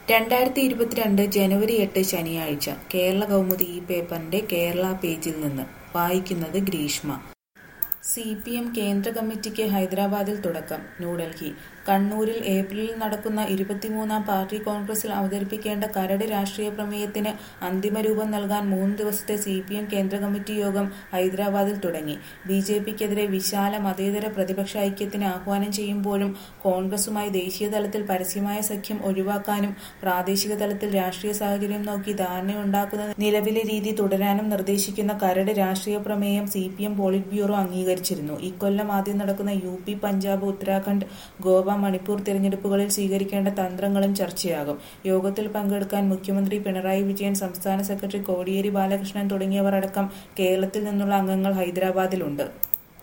രണ്ടായിരത്തി ഇരുപത്തിരണ്ട് ജനുവരി എട്ട് ശനിയാഴ്ച കേരള കൗമുദി ഈ പേപ്പറിന്റെ കേരള പേജിൽ നിന്ന് വായിക്കുന്നത് ഗ്രീഷ്മ സി പി എം കേന്ദ്ര കമ്മിറ്റിക്ക് ഹൈദരാബാദിൽ തുടക്കം ന്യൂഡൽഹി കണ്ണൂരിൽ ഏപ്രിലിൽ നടക്കുന്ന ഇരുപത്തിമൂന്നാം പാർട്ടി കോൺഗ്രസിൽ അവതരിപ്പിക്കേണ്ട കരട് രാഷ്ട്രീയ പ്രമേയത്തിന് അന്തിമ രൂപം നൽകാൻ മൂന്ന് ദിവസത്തെ സി പി എം കേന്ദ്ര കമ്മിറ്റി യോഗം ഹൈദരാബാദിൽ തുടങ്ങി ബി ജെ പിക്കെതിരെ വിശാല മതേതര പ്രതിപക്ഷ ഐക്യത്തിന് ആഹ്വാനം ചെയ്യുമ്പോഴും കോൺഗ്രസുമായി ദേശീയ തലത്തിൽ പരസ്യമായ സഖ്യം ഒഴിവാക്കാനും പ്രാദേശിക തലത്തിൽ രാഷ്ട്രീയ സാഹചര്യം നോക്കി ധാരണയുണ്ടാക്കുന്ന നിലവിലെ രീതി തുടരാനും നിർദ്ദേശിക്കുന്ന കരട് രാഷ്ട്രീയ പ്രമേയം C P M polit bureau അംഗീകരിച്ചിരുന്നു ഇക്കൊല്ലം ആദ്യം നടക്കുന്ന യു പി പഞ്ചാബ് ഉത്തരാഖണ്ഡ് ഗോവ മണിപ്പൂർ തിരഞ്ഞെടുപ്പുകളിൽ സ്വീകരിക്കേണ്ട തന്ത്രങ്ങളും ചർച്ചയാകും യോഗത്തിൽ പങ്കെടുക്കാൻ മുഖ്യമന്ത്രി പിണറായി വിജയൻ സംസ്ഥാന സെക്രട്ടറി കോടിയേരി ബാലകൃഷ്ണൻ തുടങ്ങിയവർ അടക്കം കേരളത്തിൽ നിന്നുള്ള അംഗങ്ങൾ ഹൈദരാബാദിലുണ്ട്